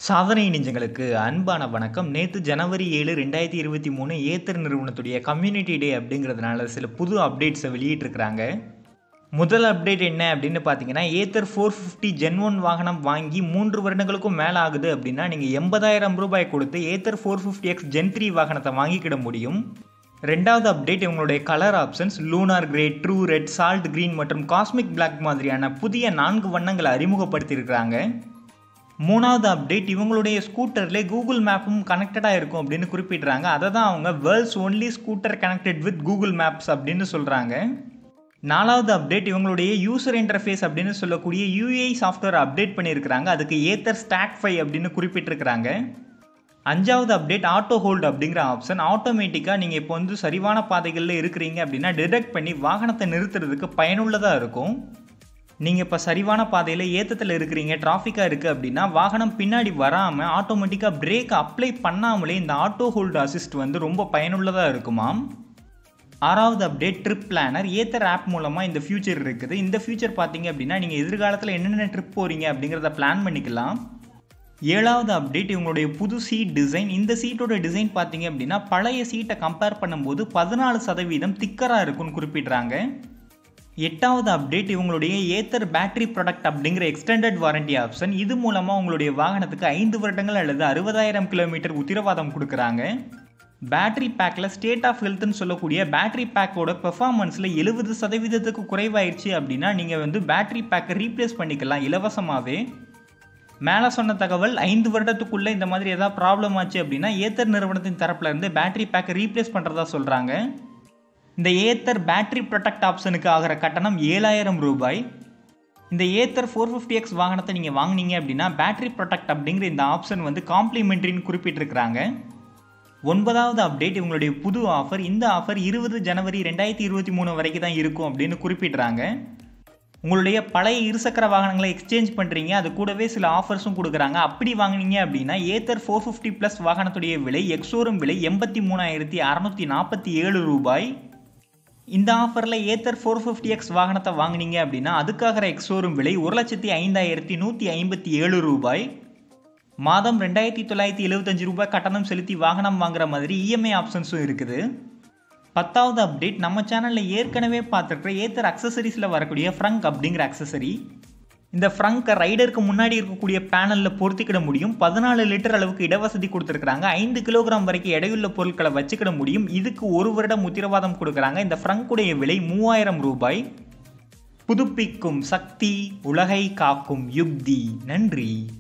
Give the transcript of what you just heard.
சாதனை நெஞ்சங்களுக்கு அன்பான வணக்கம் நேற்று ஜனவரி ஏழு ரெண்டாயிரத்தி இருபத்தி மூணு ஏத்தர் நிறுவனத்துடைய கம்யூனிட்டி டே அப்படிங்கிறதுனால சில புது அப்டேட்ஸை வெளியிட்டிருக்கிறாங்க முதல் அப்டேட் என்ன அப்படின்னு பார்த்தீங்கன்னா Ather four fifty gen one வாகனம் வாங்கி மூன்று வருடங்களுக்கும் மேலே ஆகுது அப்படின்னா நீங்கள் எண்பதாயிரம் ரூபாய் கொடுத்து Ather four fifty X gen three வாகனத்தை வாங்கிக்கிட முடியும் ரெண்டாவது அப்டேட் இவங்களுடைய colour options lunar grey true red salt green மற்றும் காஸ்மிக் பிளாக் மாதிரியான புதிய நான்கு வண்ணங்களை அறிமுகப்படுத்தியிருக்கிறாங்க மூணாவது அப்டேட் இவங்களுடைய ஸ்கூட்டர்லேயே கூகுள் மேப்பும் கனெக்டடாக இருக்கும் அப்படின்னு குறிப்பிட்றாங்க அதை தான் அவங்க world's only scooter connected with Google maps அப்படின்னு சொல்கிறாங்க நாலாவது அப்டேட் இவங்களுடைய யூசர் இன்டர்ஃபேஸ் அப்படின்னு சொல்லக்கூடிய யூஏஐ சாஃப்ட்வேர் அப்டேட் பண்ணியிருக்கிறாங்க அதுக்கு ஏத்தர் ஸ்டாக் ஃபைவ் அப்படின்னு குறிப்பிட்டிருக்கிறாங்க அஞ்சாவது அப்டேட் ஆட்டோ ஹோல்டு அப்படிங்கிற ஆப்ஷன் ஆட்டோமேட்டிக்காக நீங்கள் இப்போ வந்து சரிவான பாதைகளில் இருக்கிறீங்க அப்படின்னா டிடெக்ட் பண்ணி வாகனத்தை நிறுத்துறதுக்கு பயனுள்ளதாக இருக்கும் நீங்கள் இப்போ சரிவான பாதையில் ஏத்தத்தில் இருக்கிறீங்க டிராஃபிக்காக இருக்குது அப்படின்னா வாகனம் பின்னாடி வராமல் ஆட்டோமேட்டிக்காக பிரேக் அப்ளை பண்ணாமலே இந்த ஆட்டோ ஹோல்டு அசிஸ்ட் வந்து ரொம்ப பயனுள்ளதாக இருக்குமாம் ஆறாவது update trip planner Ather app மூலமாக இந்த ஃபியூச்சர் இருக்குது இந்த ஃபியூச்சர் பார்த்தீங்க அப்படின்னா நீங்கள் எதிர்காலத்தில் என்னென்ன ட்ரிப் போகிறீங்க அப்படிங்கிறத பிளான் பண்ணிக்கலாம் ஏழாவது அப்டேட் இவங்களுடைய புது சீட் டிசைன் இந்த சீட்டோட டிசைன் பார்த்தீங்க அப்படின்னா பழைய சீட்டை கம்பேர் பண்ணும்போது பதினாலு சதவீதம் திக்கராக இருக்குன்னு குறிப்பிட்றாங்க எட்டாவது அப்டேட் இவங்களுடைய ஏத்தர் பேட்டரி ப்ராடக்ட் அப்படிங்கிற எக்ஸ்டெண்டட் வாரண்டி ஆப்ஷன் இது மூலமாக உங்களுடைய வாகனத்துக்கு ஐந்து வருடங்கள் அல்லது அறுபதாயிரம் கிலோமீட்டர் உத்தரவாதம் கொடுக்குறாங்க பேட்டரி பேக்கில் ஸ்டேட் ஆஃப் ஹெல்த்னு சொல்லக்கூடிய பேட்டரி பேக்கோட பெர்ஃபார்மன்ஸில் எழுபது சதவீதத்துக்கு குறைவாயிருச்சு அப்படின்னா நீங்கள் வந்து பேட்டரி பேக்கை ரீப்ளேஸ் பண்ணிக்கலாம் இலவசமாகவே மேலே சொன்ன தகவல் ஐந்து வருடத்துக்குள்ளே இந்த மாதிரி ஏதாவது ப்ராப்ளம் ஆச்சு அப்படின்னா ஏத்தர் நிறுவனத்தின் தரப்புல இருந்து பேட்டரி பேக்கை ரீப்ளேஸ் பண்ணுறதா சொல்கிறாங்க இந்த ஏத்தர் பேட்டரி ப்ரொடெக்ட் ஆப்ஷனுக்கு ஆகிற கட்டணம் ஏழாயிரம் ரூபாய் இந்த ஏத்தர் ஃபோர் ஃபிஃப்டி எக்ஸ் வாகனத்தை நீங்கள் வாங்கினீங்க அப்படின்னா பேட்டரி ப்ரொடெக்ட் அப்படிங்கிற இந்த ஆப்ஷன் வந்து காம்ப்ளிமெண்ட்ரின்னு குறிப்பிட்டிருக்கிறாங்க ஒன்பதாவது அப்டேட் இவங்களுடைய புது ஆஃபர் இந்த ஆஃபர் இருபது ஜனவரி ரெண்டாயிரத்தி இருபத்தி மூணு வரைக்கும் தான் இருக்கும் அப்படின்னு குறிப்பிட்றாங்க உங்களுடைய பழைய இருசக்கர வாகனங்களை எக்ஸ்சேஞ்ச் பண்ணுறீங்க அது கூடவே சில ஆஃபர்ஸும் கொடுக்குறாங்க அப்படி வாங்கினீங்க அப்படின்னா ஏத்தர் ஃபோர் ஃபிஃப்டி ப்ளஸ் வாகனத்துடைய விலை எக்ஸோரும் விலை எண்பத்தி மூணாயிரத்தி அறநூற்றி நாற்பத்தி ஏழு ரூபாய் இந்த ஆஃபரில் ஏத்தர் ஃபோர் ஃபிஃப்டி எக்ஸ் வாகனத்தை வாங்கினீங்க அப்படின்னா அதுக்காகிற எக்ஸோரும் விலை ஒரு லட்சத்தி ஐந்தாயிரத்தி நூற்றி ஐம்பத்தி ஏழு ரூபாய் மாதம் ரெண்டாயிரத்தி தொள்ளாயிரத்தி எழுபத்தஞ்சு ரூபாய் கட்டணம் செலுத்தி வாகனம் வாங்குற மாதிரி இஎம்ஐ ஆப்ஷன்ஸும் இருக்குது பத்தாவது அப்டேட் நம்ம சேனலில் ஏற்கனவே பார்த்துருக்குற ஏத்தர் அக்சசரிஸில் வரக்கூடிய ஃப்ரங்க் அப்படிங்கிற அக்சசரி இந்த ஃப்ரங்கை ரைடருக்கு முன்னாடி இருக்கக்கூடிய பேனலில் பொருத்திக்கிட முடியும் பதினாலு லிட்டர் அளவுக்கு இடவசதி கொடுத்துருக்காங்க ஐந்து கிலோகிராம் வரைக்கும் எடையுள்ள பொருட்களை வச்சுக்கிட முடியும் இதுக்கு ஒரு வருடம் உத்தரவாதம் கொடுக்குறாங்க இந்த ஃப்ரங்குடைய விலை மூவாயிரம் ரூபாய் புதுப்பிக்கும் சக்தி உலகை காக்கும் யுக்தி நன்றி